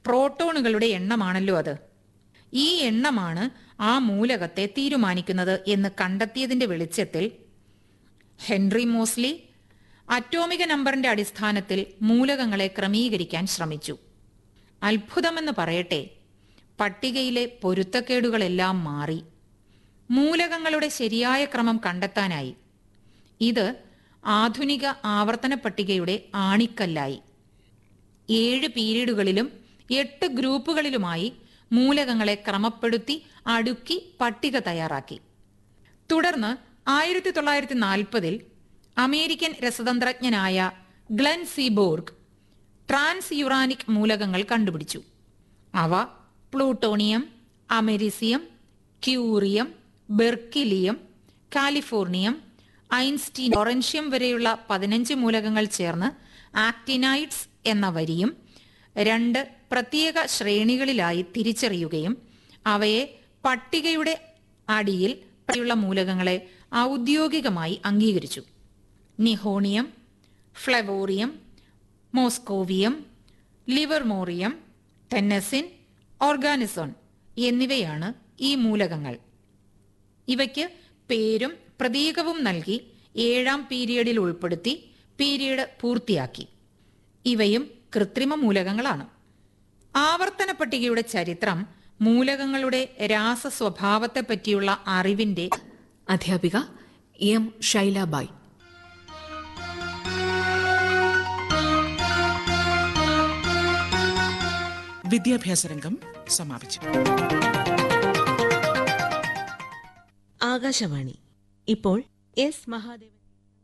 പ്രോട്ടോണുകളുടെ എണ്ണമാണല്ലോ അത് ഈ എണ്ണമാണ് ആ മൂലകത്തെ തീരുമാനിക്കുന്നത് എന്ന് കണ്ടെത്തിയതിന്റെ വെളിച്ചത്തിൽ ഹെൻറി മോസ്ലി അറ്റോമിക നമ്പറിന്റെ അടിസ്ഥാനത്തിൽ മൂലകങ്ങളെ ക്രമീകരിക്കാൻ ശ്രമിച്ചു അത്ഭുതമെന്ന് പറയട്ടെ പട്ടികയിലെ പൊരുത്തക്കേടുകളെല്ലാം മാറി മൂലകങ്ങളുടെ ശരിയായ ക്രമം കണ്ടെത്താനായി ഇത് ആധുനിക ആവർത്തന പട്ടികയുടെ ആണിക്കല്ലായി ഏഴ് പീരീഡുകളിലും എട്ട് ഗ്രൂപ്പുകളിലുമായി മൂലകങ്ങളെ ക്രമപ്പെടുത്തി അടുക്കി പട്ടിക തയ്യാറാക്കി തുടർന്ന് ആയിരത്തി തൊള്ളായിരത്തി നാൽപ്പതിൽ അമേരിക്കൻ രസതന്ത്രജ്ഞനായ ഗ്ലെൻ സീബോർഗ് ട്രാൻസ് യുറാനിക് മൂലകങ്ങൾ കണ്ടുപിടിച്ചു അവ plutonium americium curium berkelium californium Einstein ഒറൻഷ്യം വരെയുള്ള പതിനഞ്ച് മൂലകങ്ങൾ ചേർന്ന് ആക്ടിനൈറ്റ്സ് എന്ന വരിയും രണ്ട് പ്രത്യേക ശ്രേണികളിലായി തിരിച്ചറിയുകയും അവയെ പട്ടികയുടെ അടിയിൽ ഉള്ള മൂലകങ്ങളെ ഔദ്യോഗികമായി അംഗീകരിച്ചു nihonium flerovium moscovium livermorium tennessine oganesson എന്നിവയാണ് ഈ മൂലകങ്ങൾ ഇവയ്ക്ക് പേരും പ്രതീകവും നൽകി ഏഴാം പീരിയഡിൽ ഉൾപ്പെടുത്തി പീരീഡ് പൂർത്തിയാക്കി ഇവയും കൃത്രിമ മൂലകങ്ങളാണ് ആവർത്തന പട്ടികയുടെ ചരിത്രം മൂലകങ്ങളുടെ രാസ സ്വഭാവത്തെ പറ്റിയുള്ള അറിവിന്റെ അധ്യാപിക എം ഷൈലാബായ് വിദ്യാഭ്യാസ രംഗം സമാപിച്ചു ആകാശവാണി ഇപ്പോൾ S Mahadevan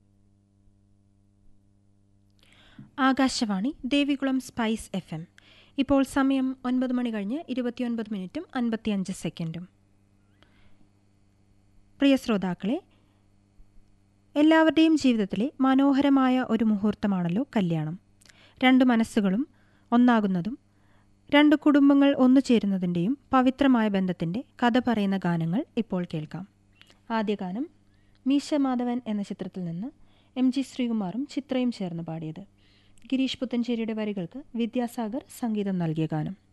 Akashvani Devikulam spice F M ഇപ്പോൾ സമയം ഒൻപത് മണി കഴിഞ്ഞ് ഇരുപത്തിയൊൻപത് മിനിറ്റും അൻപത്തിയഞ്ച് സെക്കൻഡും പ്രിയ ശ്രോതാക്കളെ എല്ലാവരുടെയും ജീവിതത്തിലെ മനോഹരമായ ഒരു മുഹൂർത്തമാണല്ലോ കല്യാണം രണ്ട് മനസ്സുകളും ഒന്നാകുന്നതും രണ്ട് കുടുംബങ്ങൾ ഒന്നു ചേരുന്നതിൻ്റെയും പവിത്രമായ ബന്ധത്തിൻ്റെ കഥ പറയുന്ന ഗാനങ്ങൾ ഇപ്പോൾ കേൾക്കാം ആദ്യ ഗാനം മീശ മാധവൻ എന്ന ചിത്രത്തിൽ നിന്ന് എം ജി ശ്രീകുമാറും ചിത്രയും ചേർന്ന് പാടിയത് ഗിരീഷ് പുത്തഞ്ചേരിയുടെ വരികൾക്ക് വിദ്യാസാഗർ സംഗീതം നൽകിയ ഗാനം